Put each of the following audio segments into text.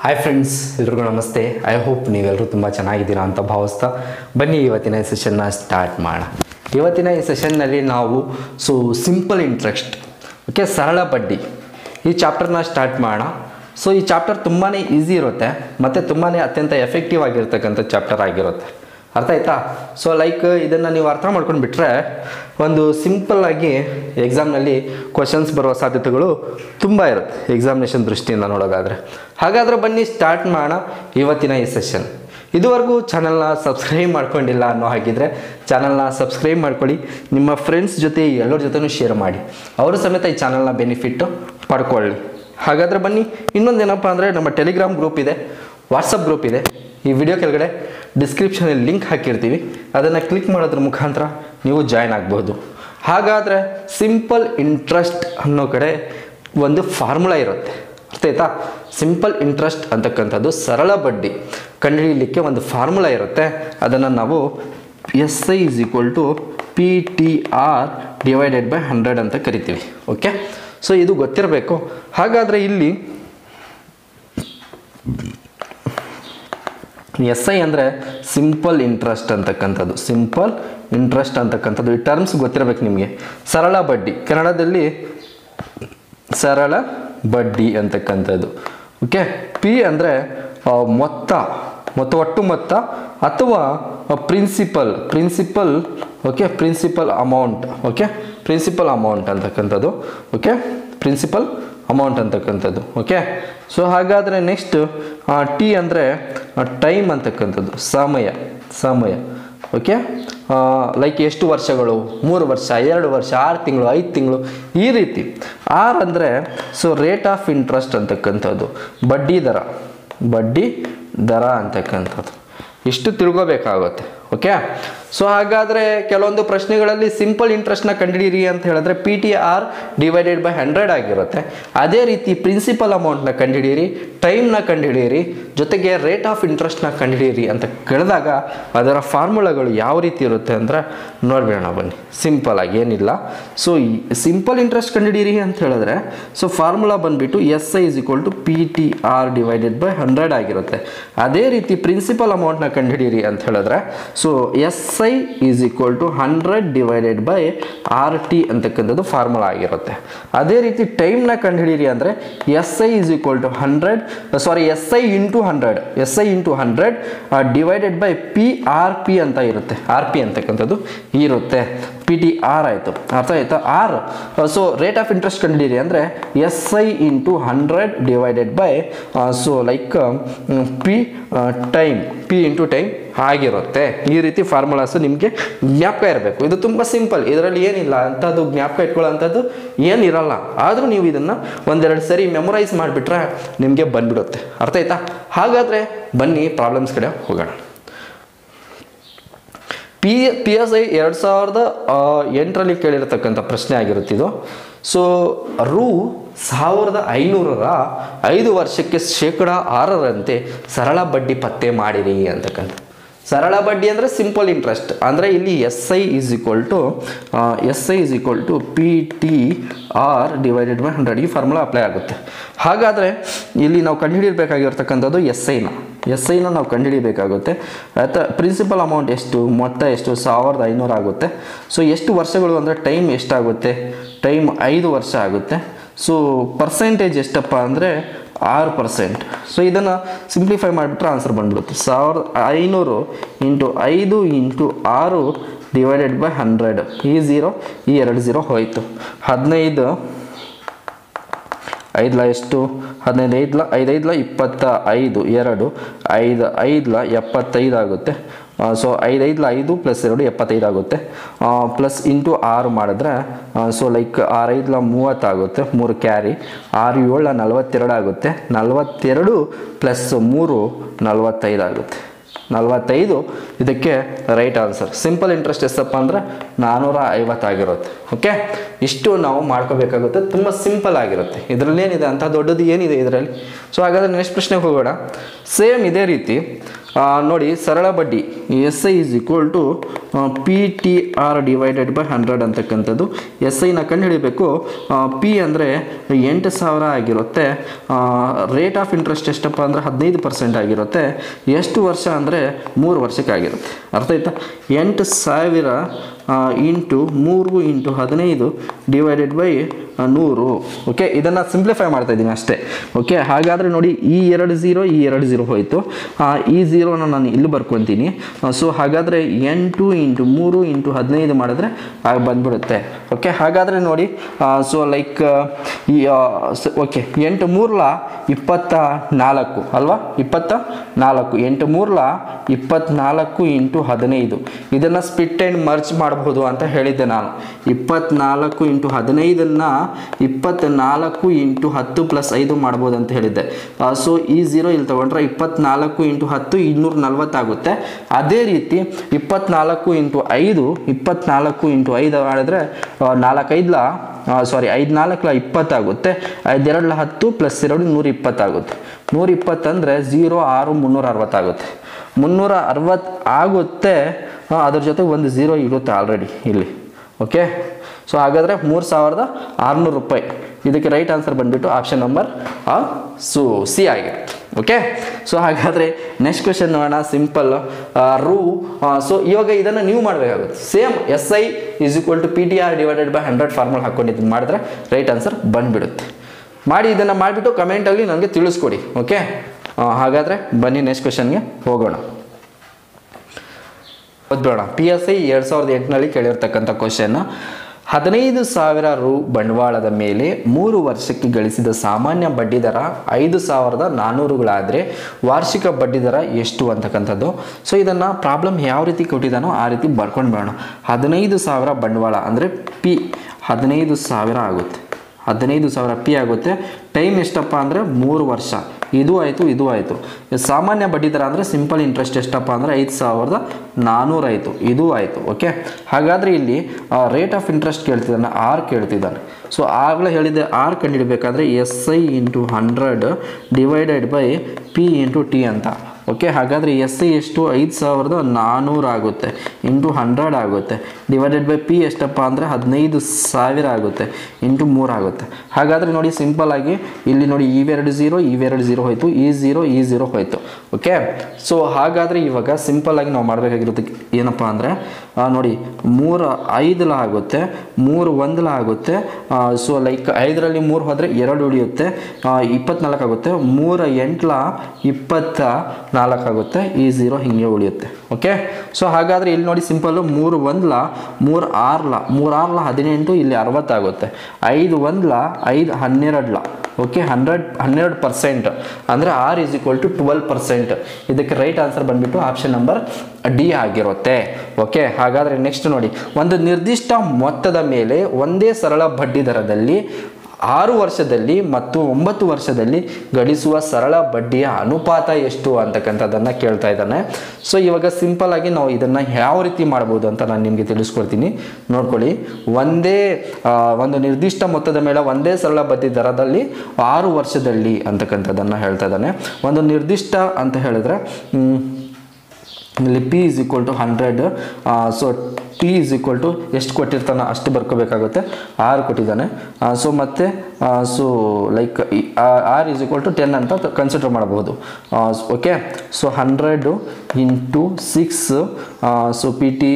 hi friends ಎಲ್ರಿಗೂ ನಮಸ್ತೆ I hope ನೀವೆಲ್ಲರೂ ತುಂಬ ಚೆನ್ನಾಗಿದ್ದೀರಾ ಅಂತ ಭಾವಿಸ್ತಾ ಬನ್ನಿ ಇವತ್ತಿನ ಈ ಸೆಷನ್ನ ಸ್ಟಾರ್ಟ್ ಮಾಡೋಣ ಇವತ್ತಿನ ಈ ಸೆಷನ್ನಲ್ಲಿ ನಾವು ಸೊ ಸಿಂಪಲ್ ಇಂಟ್ರೆಸ್ಟ್ ಓಕೆ ಸರಳ ಬಡ್ಡಿ ಈ ಚಾಪ್ಟರ್ನ ಸ್ಟಾರ್ಟ್ ಮಾಡೋಣ ಸೊ ಈ ಚಾಪ್ಟರ್ ತುಂಬಾ ಈಸಿ ಇರುತ್ತೆ ಮತ್ತು ತುಂಬಾ ಅತ್ಯಂತ ಎಫೆಕ್ಟಿವ್ ಆಗಿರ್ತಕ್ಕಂಥ ಚಾಪ್ಟರ್ ಆಗಿರುತ್ತೆ ಅರ್ಥ ಆಯ್ತಾ ಸೊ ಲೈಕ್ ಇದನ್ನು ನೀವು ಅರ್ಥ ಮಾಡ್ಕೊಂಡು ಬಿಟ್ಟರೆ ಒಂದು ಸಿಂಪಲ್ ಆಗಿ ಎಕ್ಸಾಮ್ನಲ್ಲಿ ಕ್ವಶನ್ಸ್ ಬರುವ ಸಾಧ್ಯತೆಗಳು ತುಂಬ ಇರುತ್ತೆ ಎಕ್ಸಾಮಿನೇಷನ್ ದೃಷ್ಟಿಯಿಂದ ನೋಡೋದಾದರೆ ಹಾಗಾದರೆ ಬನ್ನಿ ಸ್ಟಾರ್ಟ್ ಮಾಡೋಣ ಇವತ್ತಿನ ಈ ಸೆಷನ್ ಇದುವರೆಗೂ ಚಾನಲ್ನ ಸಬ್ಸ್ಕ್ರೈಬ್ ಮಾಡ್ಕೊಂಡಿಲ್ಲ ಅನ್ನೋ ಹಾಗಿದ್ರೆ ಚಾನಲ್ನ ಸಬ್ಸ್ಕ್ರೈಬ್ ಮಾಡ್ಕೊಳ್ಳಿ ನಿಮ್ಮ ಫ್ರೆಂಡ್ಸ್ ಜೊತೆ ಎಲ್ಲರ ಜೊತೆನೂ ಶೇರ್ ಮಾಡಿ ಅವರು ಸಮೇತ ಈ ಚಾನಲ್ನ ಬೆನಿಫಿಟ್ಟು ಪಡ್ಕೊಳ್ಳಿ ಹಾಗಾದರೆ ಬನ್ನಿ ಇನ್ನೊಂದೇನಪ್ಪ ಅಂದರೆ ನಮ್ಮ ಟೆಲಿಗ್ರಾಮ್ ಗ್ರೂಪ್ ಇದೆ ವಾಟ್ಸಪ್ ಗ್ರೂಪ್ ಇದೆ ಈ ವಿಡಿಯೋ ಕೆಳಗಡೆ ಡಿಸ್ಕ್ರಿಪ್ಷನಲ್ಲಿ ಲಿಂಕ್ ಹಾಕಿರ್ತೀವಿ ಅದನ್ನು ಕ್ಲಿಕ್ ಮಾಡೋದ್ರ ಮುಖಾಂತರ ನೀವು ಜಾಯ್ನ್ ಆಗ್ಬೋದು ಹಾಗಾದರೆ ಸಿಂಪಲ್ ಇಂಟ್ರೆಸ್ಟ್ ಅನ್ನೋ ಕಡೆ ಒಂದು ಫಾರ್ಮುಲಾ ಇರುತ್ತೆ ಅರ್ಥ ಆಯ್ತಾ ಸಿಂಪಲ್ ಇಂಟ್ರೆಸ್ಟ್ ಅಂತಕ್ಕಂಥದ್ದು ಸರಳ ಬಡ್ಡಿ ಕಂಡುಹಿಡಿಯಲಿಕ್ಕೆ ಒಂದು ಫಾರ್ಮುಲಾ ಇರುತ್ತೆ ಅದನ್ನು ನಾವು S I is equal to P T R divided by hundred ಅಂತ ಕರಿತೀವಿ ಓಕೆ ಸೊ ಇದು ಗೊತ್ತಿರಬೇಕು ಹಾಗಾದರೆ ಇಲ್ಲಿ ಎಸ್ ಐ ಅಂದರೆ ಸಿಂಪಲ್ ಇಂಟ್ರೆಸ್ಟ್ ಅಂತಕ್ಕಂಥದ್ದು ಸಿಂಪಲ್ ಇಂಟ್ರೆಸ್ಟ್ ಅಂತಕ್ಕಂಥದ್ದು ಈ ಟರ್ಮ್ಸ್ ಗೊತ್ತಿರಬೇಕು ನಿಮಗೆ ಸರಳ ಬಡ್ಡಿ ಕನ್ನಡದಲ್ಲಿ ಸರಳ ಬಡ್ಡಿ ಅಂತಕ್ಕಂಥದ್ದು ಓಕೆ ಪಿ ಅಂದರೆ ಮೊತ್ತ ಮೊತ್ತ ಒಟ್ಟು ಮೊತ್ತ ಅಥವಾ principal principal okay principal amount okay principal amount ಅಂತಕ್ಕಂಥದ್ದು ಓಕೆ ಪ್ರಿನ್ಸಿಪಲ್ ಅಮೌಂಟ್ ಅಂತಕ್ಕಂಥದ್ದು ಓಕೆ ಸೊ ಹಾಗಾದರೆ ನೆಕ್ಸ್ಟ್ ಟಿ ಅಂದರೆ ಟೈಮ್ ಅಂತಕ್ಕಂಥದ್ದು ಸಮಯ ಸಮಯ ಓಕೆ ಲೈಕ್ ಎಷ್ಟು ವರ್ಷಗಳು ಮೂರು ವರ್ಷ ಎರಡು ವರ್ಷ ಆರು ತಿಂಗಳು ಐದು ತಿಂಗಳು ಈ ರೀತಿ ಆರ್ ಅಂದರೆ ಸೊ ರೇಟ್ ಆಫ್ ಇಂಟ್ರೆಸ್ಟ್ ಅಂತಕ್ಕಂಥದ್ದು ಬಡ್ಡಿ ದರ ಬಡ್ಡಿ ದರ ಅಂತಕ್ಕಂಥದ್ದು ಇಷ್ಟು ತಿಳ್ಕೋಬೇಕಾಗುತ್ತೆ ಓಕೆ ಸೊ ಹಾಗಾದರೆ ಕೆಲವೊಂದು ಪ್ರಶ್ನೆಗಳಲ್ಲಿ ಸಿಂಪಲ್ ಇಂಟ್ರೆಸ್ಟ್ನ ಕಂಡುಹಿಡಿಯಿರಿ ಅಂತ ಹೇಳಿದ್ರೆ P T R divided by hundred ಆಗಿರುತ್ತೆ ಅದೇ ರೀತಿ ಪ್ರಿನ್ಸಿಪಲ್ ಅಮೌಂಟ್ನ ಕಂಡುಹಿಡಿಯಿರಿ ಟೈಮ್ನ ಕಂಡುಹಿಡಿಯಿರಿ ಜೊತೆಗೆ ರೇಟ್ ಆಫ್ ಇಂಟ್ರೆಸ್ಟ್ನ ಕಂಡುಹಿಡಿಯಿರಿ ಅಂತ ಕೇಳಿದಾಗ ಅದರ ಫಾರ್ಮುಲಾಗಳು ಯಾವ ರೀತಿ ಇರುತ್ತೆ ಅಂದರೆ ನೋಡ್ಬೇಡ ಬನ್ನಿ ಸಿಂಪಲ್ ಆಗಿ ಏನಿಲ್ಲ ಸೊ ಸಿಂಪಲ್ ಇಂಟ್ರೆಸ್ಟ್ ಕಂಡುಹಿಡಿಯಿರಿ ಅಂತ ಹೇಳಿದ್ರೆ ಸೊ ಫಾರ್ಮುಲಾ ಬಂದುಬಿಟ್ಟು S I is equal to P T R divided by hundred ಆಗಿರುತ್ತೆ ಅದೇ ರೀತಿ ಪ್ರಿನ್ಸಿಪಲ್ ಅಮೌಂಟ್ನ ಕಂಡುಹಿಡಿಯಿರಿ ಅಂತ ಹೇಳಿದ್ರೆ so S I is equal to hundred divided by R T ಅಂತಕ್ಕಂಥದ್ದು ಫಾರ್ಮುಲಾ ಆಗಿರುತ್ತೆ ಅದೇ ರೀತಿ ಟೈಮ್ನ ಕಂಡುಹಿಡಿಯಿರಿ ಅಂದರೆ S I is equal to hundred sorry S I into hundred S I into hundred divided by P R P ಅಂತ ಇರುತ್ತೆ R P ಅಂತಕ್ಕಂಥದ್ದು ಇರುತ್ತೆ ಪಿ ಟಿ ಆರ್ ಆಯಿತು ಅರ್ಥ ಆಯ್ತಾ R so rate of interest ಕಂಡುಹಿಡಿಯಿರಿ ಅಂದರೆ S I into hundred divided by so like P time P into time ಆಗಿರುತ್ತೆ ಈ ರೀತಿ ಫಾರ್ಮುಲಾಸ್ ನಿಮಗೆ ಜ್ಞಾಪಕ ಇರಬೇಕು ಇದು ತುಂಬ ಸಿಂಪಲ್ ಇದರಲ್ಲಿ ಏನಿಲ್ಲ ಅಂಥದ್ದು ಜ್ಞಾಪಕ ಇಟ್ಕೊಳ್ಳೋಂಥದ್ದು ಏನಿರಲ್ಲ ಆದರೂ ನೀವು ಇದನ್ನು ಒಂದೆರಡು ಸರಿ ಮೆಮೊರೈಸ್ ಮಾಡಿಬಿಟ್ರೆ ನಿಮಗೆ ಬಂದ್ಬಿಡುತ್ತೆ ಅರ್ಥ ಆಯ್ತಾ ಹಾಗಾದರೆ ಬನ್ನಿ ಪ್ರಾಬ್ಲಮ್ಸ್ ಕಡೆ ಹೋಗೋಣ ಪಿ ಪಿ ಎಸ್ ಐ ಎರಡು ಸಾವಿರದ ಎಂಟರಲ್ಲಿ ಕೇಳಿರ್ತಕ್ಕಂಥ ಪ್ರಶ್ನೆ ಆಗಿರುತ್ತೆ ಇದು ಸೊ ರು ಸಾವಿರದ ಐನೂರರ ಐದು ವರ್ಷಕ್ಕೆ ಶೇಕಡ ಆರರಂತೆ ಸರಳ ಬಡ್ಡಿ ಪತ್ತೆ ಮಾಡಿರಿ ಅಂತಕ್ಕಂಥ ಸರಳ ಬಡ್ಡಿ ಅಂದರೆ ಸಿಂಪಲ್ ಇಂಟ್ರೆಸ್ಟ್ ಅಂದರೆ ಇಲ್ಲಿ S I is equal to S I is equal to P T R divided by hundred ಈ ಫಾರ್ಮುಲಾ ಅಪ್ಲೈ ಆಗುತ್ತೆ ಹಾಗಾದರೆ ಇಲ್ಲಿ ನಾವು ಕಂಡುಹಿಡಿಯಬೇಕಾಗಿರ್ತಕ್ಕಂಥದ್ದು ಎಸ್ ಐನ ಎಸ್ ಐನ ನಾವು ಕಂಡುಹಿಡಿಯಬೇಕಾಗುತ್ತೆ ಅಥವಾ ಪ್ರಿನ್ಸಿಪಲ್ ಅಮೌಂಟ್ ಎಷ್ಟು ಮೊತ್ತ ಎಷ್ಟು ಸಾವಿರದ ಐನೂರು ಆಗುತ್ತೆ ಸೊ ಎಷ್ಟು ವರ್ಷಗಳು ಅಂದರೆ ಟೈಮ್ ಎಷ್ಟಾಗುತ್ತೆ ಟೈಮ್ ಐದು ವರ್ಷ ಆಗುತ್ತೆ ಸೊ ಪರ್ಸೆಂಟೇಜ್ ಎಷ್ಟಪ್ಪ ಅಂದರೆ ಆರು ಪರ್ಸೆಂಟ್ ಸೊ ಇದನ್ನು ಸಿಂಪ್ಲಿಫೈ ಮಾಡಿಬಿಟ್ರೆ ಆನ್ಸರ್ ಬಂದ್ಬಿಡುತ್ತೆ ಸಾವಿರದ ಐನೂರು ಇಂಟು ಐದು ಇಂಟು ಆರು ಡಿವೈಡೆಡ್ ಬೈ ಹಂಡ್ರೆಡ್ ಈ ಝೀರೋ ಈ ಎರಡು ಝೀರೋ ಹೋಯಿತು ಹದಿನೈದು ಐದ್ಲ ಎಷ್ಟು ಹದಿನೈದು ಐದ್ಲ ಐದೈದ್ಲ ಇಪ್ಪತ್ತ ಐದು ಎರಡು ಐದು ಐದ್ಲ ಎಪ್ಪತ್ತೈದು ಆಗುತ್ತೆ ಸೊ ಐದೈದ್ಲ ಐದು ಪ್ಲಸ್ ಎರಡು ಎಪ್ಪತ್ತೈದು ಆಗುತ್ತೆ ಪ್ಲಸ್ ಇಂಟು ಆರು ಮಾಡಿದ್ರೆ ಸೊ ಲೈಕ್ ಆರೈದ್ಲ ಮೂವತ್ತಾಗುತ್ತೆ ಮೂರು ಕ್ಯಾರಿ ಆರು ಏಳ ನಲವತ್ತೆರಡು ಆಗುತ್ತೆ ನಲವತ್ತೆರಡು ಪ್ಲಸ್ ಮೂರು ನಲವತ್ತೈದು ಆಗುತ್ತೆ ನಲವತ್ತೈದು ಇದಕ್ಕೆ ರೈಟ್ ಆನ್ಸರ್ ಸಿಂಪಲ್ ಇಂಟ್ರೆಸ್ಟ್ ಎಷ್ಟಪ್ಪ ಅಂದರೆ ನಾನ್ನೂರ ಐವತ್ತಾಗಿರುತ್ತೆ ಓಕೆ ಇಷ್ಟು ನಾವು ಮಾಡ್ಕೋಬೇಕಾಗುತ್ತೆ ತುಂಬ ಸಿಂಪಲ್ ಆಗಿರುತ್ತೆ ಇದರಲ್ಲಿ ಏನಿದೆ ಅಂತ ದೊಡ್ಡದು ಏನಿದೆ ಇದರಲ್ಲಿ ಸೊ ಹಾಗಾದರೆ ನೆಕ್ಸ್ಟ್ ಪ್ರಶ್ನೆಗೆ ಹೋಗೋಣ ಸೇಮ್ ಇದೇ ರೀತಿ ಆ, ನೋಡಿ ಸರಳ ಬಡ್ಡಿ S I is equal to P T R divided by hundred ಅಂತಕ್ಕಂಥದ್ದು ಎಸ್ ಐನ ಕಂಡುಹಿಡಿಬೇಕು ಪಿ ಅಂದರೆ ಎಂಟು ಸಾವಿರ ಆಗಿರುತ್ತೆ ರೇಟ್ ಆಫ್ ಇಂಟ್ರೆಸ್ಟ್ ಎಷ್ಟಪ್ಪ ಅಂದರೆ ಹದಿನೈದು ಪರ್ಸೆಂಟ್ ಆಗಿರುತ್ತೆ ಎಷ್ಟು ವರ್ಷ ಅಂದರೆ ಮೂರು ವರ್ಷಕ್ಕೆ ಆಗಿರುತ್ತೆ ಅರ್ಥ ಆಯ್ತಾ ಎಂಟು ಸಾವಿರ ಇಂಟು ಮೂರು ಇಂಟು ಹದಿನೈದು ಡಿವೈಡೆಡ್ ಬೈ ನೂರು ಓಕೆ ಇದನ್ನು ಸಿಂಪ್ಲಿಫೈ ಮಾಡ್ತಾ ಇದ್ದೀನಿ ಅಷ್ಟೇ ಓಕೆ ಹಾಗಾದರೆ ನೋಡಿ ಈ ಎರಡು ಝೀರೋ ಈ ಎರಡು ಝೀರೋ ಹೋಯಿತು ಆ, ಈ ಝೀರೋನ ನಾನು ಇಲ್ಲಿ ಬರ್ಕೊತೀನಿ ಸೊ ಹಾಗಾದರೆ ಎಂಟು ಇಂಟು ಮೂರು ಇಂಟು ಹದಿನೈದು ಮಾಡಿದ್ರೆ ಆಗ ಬಂದ್ಬಿಡುತ್ತೆ ಓಕೆ ಹಾಗಾದರೆ ನೋಡಿ ಸೊ ಲೈಕ್ ಈ ಓಕೆ ಎಂಟು ಮೂರ್ಲ ಇಪ್ಪತ್ತ ನಾಲ್ಕು ಅಲ್ವಾ ಇಪ್ಪತ್ತ ನಾಲ್ಕು ಎಂಟು ಮೂರ್ಲ ಇಪ್ಪತ್ನಾಲ್ಕು ಇಂಟು ಹದಿನೈದು ಇದನ್ನು ಸ್ಪಿಟ್ ಆ್ಯಂಡ್ ಮರ್ಚ್ ಮಾಡಬಹುದು ಅಂತ ಹೇಳಿದ್ದೆ ನಾನು ಇಪ್ಪತ್ನಾಲ್ಕು ಇಂಟು ಹದಿನೈದನ್ನು ಇಪ್ಪತ್ನಾಲ್ಕು ಇಂಟು ಹತ್ತು ಪ್ಲಸ್ ಐದು ಮಾಡ್ಬೋದು ಅಂತ ಹೇಳಿದ್ದೆ ಸೊ ಈ ಝೀರೋ ಇಲ್ಲಿ ತಗೊಂಡ್ರೆ ಇಪ್ಪತ್ನಾಲ್ಕು ಇಂಟು ಹತ್ತು ಇನ್ನೂರ ನಲ್ವತ್ತಾಗುತ್ತೆ ಅದೇ ರೀತಿ ಇಪ್ಪತ್ನಾಲ್ಕು ಇಂಟು ಐದು ಇಪ್ಪತ್ನಾಲ್ಕು ಇಂಟು ಐದು ಮಾಡಿದ್ರೆ ನಾಲ್ಕೈದ್ಲ ಸಾರಿ ಐದು ನಾಲ್ಕಲ ಇಪ್ಪತ್ತಾಗುತ್ತೆ ಐದೆರಡ್ಲ ಹತ್ತು ಪ್ಲಸ್ ಎರಡು ನೂರ ಇಪ್ಪತ್ತಾಗುತ್ತೆ ನೂರ ಇಪ್ಪತ್ತಂದರೆ ಝೀರೋ ಆರು ಮುನ್ನೂರ ಅರವತ್ತಾಗುತ್ತೆ ಮುನ್ನೂರ ಅರವತ್ತು ಆಗುತ್ತೆ ಆ, ಅದ್ರ ಜೊತೆ ಒಂದು ಝೀರೋ ಇರುತ್ತೆ ಆಲ್ರೆಡಿ ಇಲ್ಲಿ ಓಕೆ ಸೊ ಹಾಗಾದರೆ ಮೂರು ಸಾವಿರದ ಆರುನೂರು ರೂಪಾಯಿ ಇದಕ್ಕೆ ರೈಟ್ ಆನ್ಸರ್ ಬಂದುಬಿಟ್ಟು ಆಪ್ಷನ್ ನಂಬರ್ ಸು ಸಿ ಆಗಿರುತ್ತೆ ಓಕೆ ಸೊ ಹಾಗಾದರೆ ನೆಕ್ಸ್ಟ್ ಕ್ವೆಶನ್ ನೋಡೋಣ ಸಿಂಪಲ್ ರೂ ಸೊ ಇವಾಗ ಇದನ್ನು ನೀವು ಮಾಡಬೇಕಾಗುತ್ತೆ same S I is equal to P T R divided by hundred formula ಹಾಕ್ಕೊಂಡಿದ್ದು ಮಾಡಿದ್ರೆ ರೈಟ್ ಆನ್ಸರ್ ಬಂದುಬಿಡುತ್ತೆ ಮಾಡಿ ಇದನ್ನು ಮಾಡಿಬಿಟ್ಟು ಕಮೆಂಟಲ್ಲಿ ನನಗೆ ತಿಳಿಸ್ಕೊಡಿ ಓಕೆ ಹಾಗಾದರೆ ಬನ್ನಿ ನೆಕ್ಸ್ಟ್ ಕ್ವೆಶನ್ಗೆ ಹೋಗೋಣ ಓದ್ಬೇಡ ಪಿ ಎಸ್ ಐ ಎರಡು ಸಾವಿರದ ಎಂಟರಲ್ಲಿ ಕೇಳಿರ್ತಕ್ಕಂಥ ಕ್ವಶನ್ ಹದಿನೈದು ಸಾವಿರ ರು ಬಂಡವಾಳದ ಮೇಲೆ ಮೂರು ವರ್ಷಕ್ಕೆ ಗಳಿಸಿದ ಸಾಮಾನ್ಯ ಬಡ್ಡಿ ದರ ಐದು ಸಾವಿರದ ನಾನ್ನೂರುಗಳಾದರೆ ವಾರ್ಷಿಕ ಬಡ್ಡಿ ದರ ಎಷ್ಟು ಅಂತಕ್ಕಂಥದ್ದು ಸೊ ಇದನ್ನು ಪ್ರಾಬ್ಲಮ್ ಯಾವ ರೀತಿ ಕೊಟ್ಟಿದ್ದಾನೋ ಆ ರೀತಿ ಬರ್ಕೊಂಡು ಬೇಡ ಹದಿನೈದು ಸಾವಿರ ಬಂಡವಾಳ ಅಂದರೆ ಪಿ ಹದಿನೈದು ಸಾವಿರ ಆಗುತ್ತೆ ಹದಿನೈದು ಸಾವಿರ ಪಿ ಆಗುತ್ತೆ ಟೈಮ್ ಎಷ್ಟಪ್ಪ ಅಂದರೆ ಮೂರು ವರ್ಷ ಇದು ಆಯಿತು ಇದು ಆಯಿತು ಸಾಮಾನ್ಯ ಬಡ್ಡಿ ದರ ಅಂದರೆ ಸಿಂಪಲ್ ಇಂಟ್ರೆಸ್ಟ್ ಎಷ್ಟಪ್ಪ ಅಂದರೆ ಐದು ಸಾವಿರದ ನಾನ್ನೂರಾಯಿತು ಇದು ಆಯಿತು ಓಕೆ ಹಾಗಾದರೆ ಇಲ್ಲಿ ರೇಟ್ ಆಫ್ ಇಂಟ್ರೆಸ್ಟ್ ಕೇಳ್ತಿದ್ದಾನೆ ಆರ್ ಕೇಳ್ತಿದ್ದಾನೆ ಸೊ ಆಗಲೇ ಹೇಳಿದ್ದೆ ಆರ್ ಕಂಡುಹಿಡಬೇಕಾದ್ರೆ S I into hundred divided by P into T ಅಂತ ಓಕೆ ಹಾಗಾದರೆ ಎಸ್ ಐ ಎಷ್ಟು ಐದು ಸಾವಿರದ ನಾನ್ನೂರು ಆಗುತ್ತೆ ಇಂಟು ಹಂಡ್ರೆಡ್ ಆಗುತ್ತೆ ಡಿವೈಡೆಡ್ ಬೈ ಪಿ ಎಷ್ಟಪ್ಪ ಅಂದರೆ ಹದಿನೈದು ಸಾವಿರ ಆಗುತ್ತೆ ಇಂಟು ಮೂರು ಆಗುತ್ತೆ ಹಾಗಾದರೆ ನೋಡಿ ಸಿಂಪಲ್ ಆಗಿ ಇಲ್ಲಿ ನೋಡಿ ಇವೆರಡು ಝೀರೋ ಇವೆರಡು ಝೀರೋ ಹೋಯಿತು ಈ ಝೀರೋ ಈ ಝೀರೋ ಹೋಯಿತು ಓಕೆ ಸೊ ಹಾಗಾದರೆ ಇವಾಗ ಸಿಂಪಲ್ ಆಗಿ ನಾವು ಮಾಡಬೇಕಾಗಿರೋದು ಏನಪ್ಪ ಅಂದರೆ ನೋಡಿ ಮೂರು ಐದಲ ಆಗುತ್ತೆ ಮೂರು ಒಂದಲ ಆಗುತ್ತೆ ಸೊ ಲೈಕ್ ಐದರಲ್ಲಿ ಮೂರು ಹೋದರೆ ಎರಡು ಉಳಿಯುತ್ತೆ ಇಪ್ಪತ್ನಾಲ್ಕು ಆಗುತ್ತೆ ಮೂರ ಎಂಟ್ಲ ಇಪ್ಪತ್ತ ನಾಲ್ಕು ಆಗುತ್ತೆ ಈ ಝೀರೋ ಹಿಂಗೆ ಉಳಿಯುತ್ತೆ ಓಕೆ ಸೊ ಹಾಗಾದರೆ ಇಲ್ಲಿ ನೋಡಿ ಸಿಂಪಲ್ಲು ಮೂರು ಒಂದ್ಲ ಮೂರು ಆರ್ಲ ಮೂರು ಆರ್ಲ ಹದಿನೆಂಟು ಇಲ್ಲಿ ಅರವತ್ತಾಗುತ್ತೆ ಐದು ಒಂದ್ಲ ಐದು ಹನ್ನೆರಡ್ಲ ಓಕೆ ಹಂಡ್ರೆಡ್ ಹನ್ನೆರಡು ಪರ್ಸೆಂಟ್ ಅಂದರೆ R is equal to twelve percent ಇದಕ್ಕೆ ರೈಟ್ ಆನ್ಸರ್ ಬಂದುಬಿಟ್ಟು ಆಪ್ಷನ್ ನಂಬರ್ ಡಿ ಆಗಿರುತ್ತೆ ಓಕೆ ಹಾಗಾದರೆ ನೆಕ್ಸ್ಟ್ ನೋಡಿ ಒಂದು ನಿರ್ದಿಷ್ಟ ಮೊತ್ತದ ಮೇಲೆ ಒಂದೇ ಸರಳ ಬಡ್ಡಿ ದರದಲ್ಲಿ ಆರು ವರ್ಷದಲ್ಲಿ ಮತ್ತು ಒಂಬತ್ತು ವರ್ಷದಲ್ಲಿ ಗಳಿಸುವ ಸರಳ ಬಡ್ಡಿಯ ಅನುಪಾತ ಎಷ್ಟು ಅಂತಕ್ಕಂಥದ್ದನ್ನು ಕೇಳ್ತಾ ಇದ್ದಾನೆ ಸೊ ಇವಾಗ ಸಿಂಪಲ್ ಆಗಿ ನಾವು ಇದನ್ನು ಯಾವ ರೀತಿ ಮಾಡ್ಬೋದು ಅಂತ ನಾನು ನಿಮಗೆ ತಿಳಿಸ್ಕೊಡ್ತೀನಿ ನೋಡ್ಕೊಳ್ಳಿ ಒಂದೇ ಆ, ಒಂದು ನಿರ್ದಿಷ್ಟ ಮೊತ್ತದ ಮೇಲೆ ಒಂದೇ ಸರಳ ಬಡ್ಡಿ ದರದಲ್ಲಿ ಆರು ವರ್ಷದಲ್ಲಿ ಅಂತಕ್ಕಂಥದ್ದನ್ನು ಹೇಳ್ತಾ ಇದ್ದಾನೆ ಒಂದು ನಿರ್ದಿಷ್ಟ ಅಂತ ಹೇಳಿದ್ರೆ ಮ್, ಇಲ್ಲಿ P is equal to hundred so T is equal to ಎಷ್ಟು ಕೊಟ್ಟಿರ್ತಾನೆ ಅಷ್ಟು ಬರ್ಕೋಬೇಕಾಗುತ್ತೆ ಆರು ಕೊಟ್ಟಿದ್ದಾನೆ ಸೊ ಮತ್ತು so like R is equal to ten ಅಂತ ಕನ್ಸಿಡರ್ ಮಾಡಬಹುದು okay so hundred into six so P T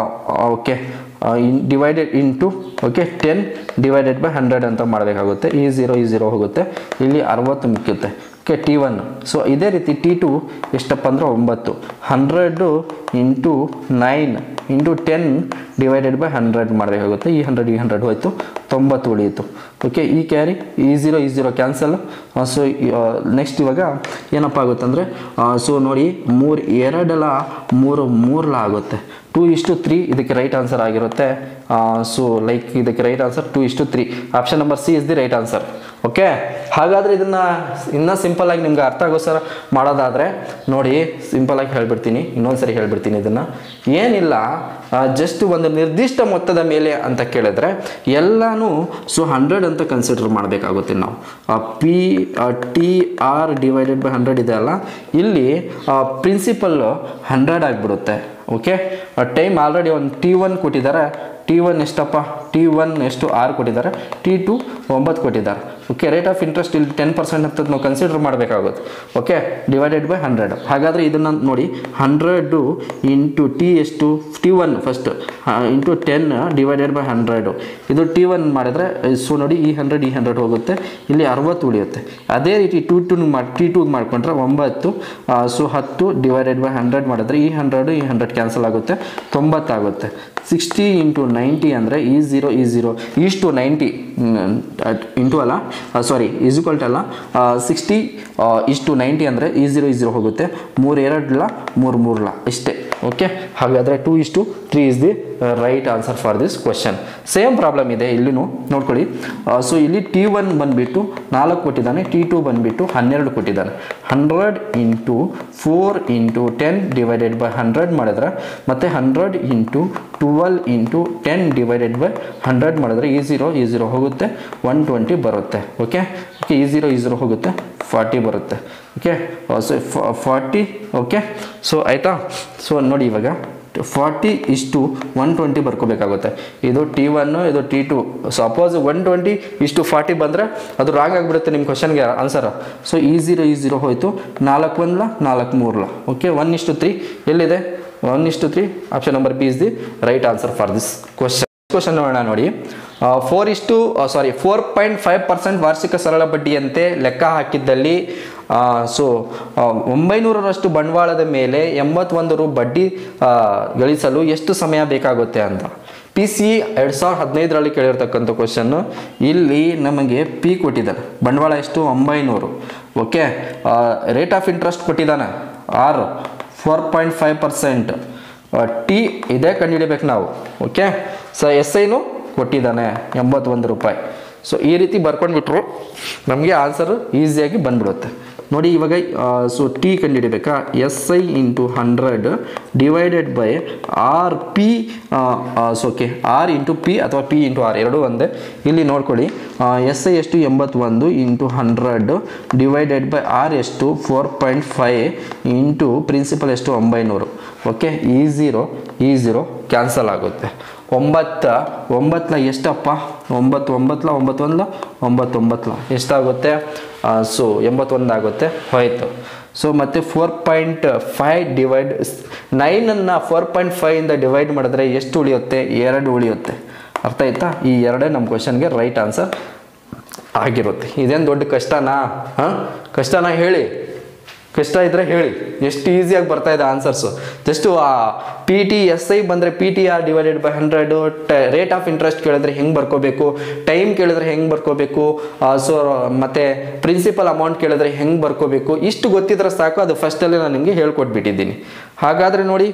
okay in divided into okay ten divided by hundred ಅಂತ ಮಾಡಬೇಕಾಗುತ್ತೆ ಈ ಝೀರೋ ಈ ಝೀರೋ ಹೋಗುತ್ತೆ ಇಲ್ಲಿ ಅರವತ್ತು ಮಿಕ್ಕುತ್ತೆ ಓಕೆ ಟಿ ಒನ್ ಸೊ ಇದೇ ರೀತಿ ಟಿ ಟು ಎಷ್ಟಪ್ಪ ಅಂದರೆ ಒಂಬತ್ತು hundred into nine into ten divided by hundred ಮಾಡಬೇಕಾಗುತ್ತೆ ಈ ಹಂಡ್ರೆಡ್ ಈ ಹಂಡ್ರೆಡ್ ಹೋಯಿತು ತೊಂಬತ್ತು ಉಳಿಯಿತು ಓಕೆ ಈ ಕ್ಯಾರಿ ಈ ಝೀರೋ ಈ ಝೀರೋ ಕ್ಯಾನ್ಸಲ್ ಸೊ ನೆಕ್ಸ್ಟ್ ಇವಾಗ ಏನಪ್ಪ ಆಗುತ್ತೆ ಅಂದರೆ ಸೊ ನೋಡಿ ಮೂರು ಎರಡಲ ಮೂರು ಮೂರಲ ಆಗುತ್ತೆ ಟೂ ಇಷ್ಟು ತ್ರೀ ಇದಕ್ಕೆ ರೈಟ್ ಆನ್ಸರ್ ಆಗಿರುತ್ತೆ ಸೊ ಲೈಕ್ ಇದಕ್ಕೆ ರೈಟ್ ಆನ್ಸರ್ ಟೂ ಇಷ್ಟು three option number C is the right answer okay ಹಾಗಾದರೆ ಇದನ್ನು ಇನ್ನೂ ಸಿಂಪಲ್ಲಾಗಿ ನಿಮ್ಗೆ ಅರ್ಥ ಆಗೋಸ್ಕರ ಮಾಡೋದಾದರೆ ನೋಡಿ ಸಿಂಪಲ್ಲಾಗಿ ಹೇಳ್ಬಿಡ್ತೀನಿ ಇನ್ನೊಂದ್ಸರಿ ಹೇಳ್ಬಿಡ್ತೀನಿ ಇದನ್ನು ಏನಿಲ್ಲ ಜಸ್ಟ್ ಒಂದು ನಿರ್ದಿಷ್ಟ ಮೊತ್ತದ ಮೇಲೆ ಅಂತ ಕೇಳಿದ್ರೆ ಎಲ್ಲನೂ ಸೊ ಹಂಡ್ರೆಡ್ ಅಂತ ಕನ್ಸಿಡರ್ ಮಾಡಬೇಕಾಗುತ್ತೆ ನಾವು P T R divided by hundred ಇದೆ ಅಲ್ಲ ಇಲ್ಲಿ ಪ್ರಿನ್ಸಿಪಲ್ ಹಂಡ್ರೆಡ್ ಆಗಿಬಿಡುತ್ತೆ ಓಕೆ ಟೈಮ್ ಆಲ್ರೆಡಿ ಒಂದು ಟಿ ಒನ್ ಕೊಟ್ಟಿದ್ದಾರೆ ಟಿ ಒನ್ ಎಷ್ಟಪ್ಪ ಟಿ ಒನ್ ಎಷ್ಟು ಆರು ಕೊಟ್ಟಿದ್ದಾರೆ ಟಿ ಟು ಒಂಬತ್ತು ಕೊಟ್ಟಿದ್ದಾರೆ ಓಕೆ ರೇಟ್ ಆಫ್ ಇಂಟ್ರೆಸ್ಟ್ ಇಲ್ಲಿ ಟೆನ್ ಪರ್ಸೆಂಟ್ ಅಂತ ನಾವು ಕನ್ಸಿಡರ್ ಮಾಡಬೇಕಾಗುತ್ತೆ ಓಕೆ ಡಿವೈಡೆಡ್ ಬೈ ಹಂಡ್ರೆಡ್ ಹಾಗಾದರೆ ಇದನ್ನು ನೋಡಿ ಹಂಡ್ರೆಡು ಇಂಟು ಟಿ ಎಷ್ಟು T one first into ten divided by hundred ಇದು ಟಿ ಒನ್ ಮಾಡಿದರೆ ಸೊ ನೋಡಿ ಈ ಹಂಡ್ರೆಡ್ ಈ ಹಂಡ್ರೆಡ್ ಹೋಗುತ್ತೆ ಇಲ್ಲಿ ಅರವತ್ತು ಉಳಿಯುತ್ತೆ ಅದೇ ರೀತಿ ಟು ಟು ಮಾಡಿ ಟಿ ಟೂಗೆ ಮಾಡಿಕೊಂಡ್ರೆ ಒಂಬತ್ತು ಸೊ ಹತ್ತು ಡಿವೈಡೆಡ್ ಬೈ ಹಂಡ್ರೆಡ್ ಮಾಡಿದ್ರೆ ಈ ಹಂಡ್ರೆಡು ಈ ಹಂಡ್ರೆಡ್ ಕ್ಯಾನ್ಸಲ್ ಆಗುತ್ತೆ ತೊಂಬತ್ತಾಗುತ್ತೆ ಸಿಕ್ಸ್ಟಿ ಇಂಟು ನೈಂಟಿ ಅಂದರೆ ಈ ಝೀರೋ ಈ ಝೀರೋ ಈಸ್ಟು ನೈಂಟಿ ಇಂಟು ಅಲ್ಲ ಸಾರಿ ಈಕ್ವಲ್ ಅಲ್ಲ ಸಿಕ್ಸ್ಟಿ ಇಷ್ಟು ನೈಂಟಿ ಅಂದರೆ ಈ ಝೀರೋ ಈ ಝೀರೋ ಹೋಗುತ್ತೆ ಮೂರು ಎರಡ್ಲ ಮೂರು ಮೂರ್ಲ ಇಷ್ಟೇ ಓಕೆ ಹಾಗಾದರೆ ಟೂ ಇಷ್ಟು three is the right answer for this question same problem ಇದೆ ಇಲ್ಲಿನೂ ನೋಡ್ಕೊಳ್ಳಿ ಸೊ ಇಲ್ಲಿ ಟಿ ಒನ್ ಬಂದುಬಿಟ್ಟು ನಾಲ್ಕು ಕೊಟ್ಟಿದ್ದಾನೆ ಟಿ ಟು ಬಂದುಬಿಟ್ಟು ಹನ್ನೆರಡು ಕೊಟ್ಟಿದ್ದಾನೆ hundred into four into ten divided by hundred ಮಾಡಿದ್ರೆ ಮತ್ತು hundred into twelve into ten divided by hundred ಮಾಡಿದ್ರೆ ಈ ಝೀರೋ ಈ ಝೀರೋ ಹೋಗುತ್ತೆ ಒನ್ ಟ್ವೆಂಟಿ ಬರುತ್ತೆ ಓಕೆ ಓಕೆ ಈ ಝೀರೋ ಈ ಝೀರೋ ಹೋಗುತ್ತೆ ಫಾರ್ಟಿ ಬರುತ್ತೆ okay so forty okay so ಆಯಿತಾ ಸೊ ನೋಡಿ ಇವಾಗ ಫಾರ್ಟಿ ಇಷ್ಟು ಒನ್ ಟ್ವೆಂಟಿ ಬರ್ಕೋಬೇಕಾಗುತ್ತೆ ಇದು ಟಿ ಒನ್ನು ಇದು T two suppose one twenty ಇಷ್ಟು ಫಾರ್ಟಿ ಬಂದರೆ ಅದು ರಾಂಗ್ ಆಗಿಬಿಡುತ್ತೆ ನಿಮ್ಮ ಕ್ವಶನ್ಗೆ ಆನ್ಸರ್ ಸೊ ಈ ಝೀರೋ ಈ ಝೀರೋ ಹೋಯಿತು ನಾಲ್ಕು ಒಂದ್ಲ ನಾಲ್ಕು ಮೂರ್ಲ ಓಕೆ ಒನ್ ಇಷ್ಟು ತ್ರೀ ಎಲ್ಲಿದೆ ಒನ್ ಇಷ್ಟು three option number B is the right answer for this question question ನೋಡೋಣ ನೋಡಿ ಫೋರ್ ಇಷ್ಟು sorry four point five percent ವಾರ್ಷಿಕ ಸರಳ ಬಡ್ಡಿಯಂತೆ ಲೆಕ್ಕ ಹಾಕಿದ್ದಲ್ಲಿ ಸೊ ಒಂಬೈನೂರರಷ್ಟು ಬಂಡವಾಳದ ಮೇಲೆ ಎಂಬತ್ತೊಂದು ರು ಬಡ್ಡಿ ಆ, ಗಳಿಸಲು ಎಷ್ಟು ಸಮಯ ಬೇಕಾಗುತ್ತೆ ಅಂತ ಪಿ ಸಿ ಎರಡು ಸಾವಿರದ ಹದಿನೈದರಲ್ಲಿ ಕೇಳಿರ್ತಕ್ಕಂಥ ಕ್ವಶನ್ನು ಇಲ್ಲಿ ನಮಗೆ ಪಿ ಕೊಟ್ಟಿದ್ದಾನೆ ಬಂಡವಾಳ ಎಷ್ಟು ಒಂಬೈನೂರು ಓಕೆ ರೇಟ್ ಆಫ್ ಇಂಟ್ರೆಸ್ಟ್ ಕೊಟ್ಟಿದ್ದಾನೆ ಆರು four point five percent T ಇದೇ ಕಂಡುಹಿಡಿಬೇಕು ನಾವು ಓಕೆ ಸೊ ಎಸ್ ಐನು ಕೊಟ್ಟಿದ್ದಾನೆ ಎಂಬತ್ತೊಂದು ರೂಪಾಯಿ ಸೊ ಈ ರೀತಿ ಬರ್ಕೊಂಡ್ಬಿಟ್ರು ನಮಗೆ ಆನ್ಸರು ಈಸಿಯಾಗಿ ಬಂದ್ಬಿಡುತ್ತೆ ನೋಡಿ ಇವಾಗ ಸೊ ಟಿ ಕಂಡುಹಿಡಿಬೇಕಾ S I into hundred divided by R P so okay R into P ಅಥವಾ ಪಿ ಇಂಟು ಆರ್ ಎರಡೂ ಒಂದೇ ಇಲ್ಲಿ ನೋಡ್ಕೊಳ್ಳಿ ಎಸ್ ಐ ಎಷ್ಟು ಎಂಬತ್ತೊಂದು into hundred divided by R ಎಷ್ಟು four point five into principal ಎಷ್ಟು ಒಂಬೈನೂರು ಓಕೆ ಈ ಝೀರೋ ಈ ಝೀರೋ ಕ್ಯಾನ್ಸಲ್ ಆಗುತ್ತೆ ಒಂಬತ್ತ ಒಂಬತ್ತಲ ಎಷ್ಟಪ್ಪ ಒಂಬತ್ತು ಒಂಬತ್ತಲ ಒಂಬತ್ತೊಂದಲ ಒಂಬತ್ತೊಂಬತ್ತಲ ಎಷ್ಟಾಗುತ್ತೆ ಸೊ ಎಂಬತ್ತೊಂದು ಆಗುತ್ತೆ ಹೋಯ್ತು ಸೊ ಮತ್ತು ಫೋರ್ ಪಾಯಿಂಟ್ ಫೈವ್ ಡಿವೈಡ್ ನೈನನ್ನು ಫೋರ್ ಪಾಯಿಂಟ್ ಫೈವಿಂದ ಡಿವೈಡ್ ಮಾಡಿದ್ರೆ ಎಷ್ಟು ಉಳಿಯುತ್ತೆ ಎರಡು ಉಳಿಯುತ್ತೆ ಅರ್ಥ ಆಯ್ತಾ ಈ ಎರಡೇ ನಮ್ಮ ಕ್ವಶನ್ಗೆ ರೈಟ್ ಆನ್ಸರ್ ಆಗಿರುತ್ತೆ ಇದೇನು ದೊಡ್ಡ ಕಷ್ಟನಾ ಹಾಂ ಕಷ್ಟನಾ ಹೇಳಿ ಕಷ್ಟ ಇದ್ದರೆ ಹೇಳಿ ಎಷ್ಟು ಈಸಿಯಾಗಿ ಬರ್ತಾ ಇದೆ ಆನ್ಸರ್ಸು ಜಸ್ಟು ಆ ಪಿ ಟಿ ಎಸ್ ಐ ಬಂದರೆ P T R divided by hundred rate of interest ಕೇಳಿದ್ರೆ ಹೆಂಗೆ ಬರ್ಕೋಬೇಕು ಟೈಮ್ ಕೇಳಿದ್ರೆ ಹೆಂಗೆ ಬರ್ಕೋಬೇಕು ಸೊ ಮತ್ತು ಪ್ರಿನ್ಸಿಪಲ್ ಅಮೌಂಟ್ ಕೇಳಿದ್ರೆ ಹೆಂಗೆ ಬರ್ಕೋಬೇಕು ಇಷ್ಟು ಗೊತ್ತಿದ್ರೆ ಸಾಕು ಅದು ಫಸ್ಟಲ್ಲೇ ನಾನು ನಿಮಗೆ ಹೇಳ್ಕೊಟ್ಬಿಟ್ಟಿದ್ದೀನಿ ಹಾಗಾದರೆ ನೋಡಿ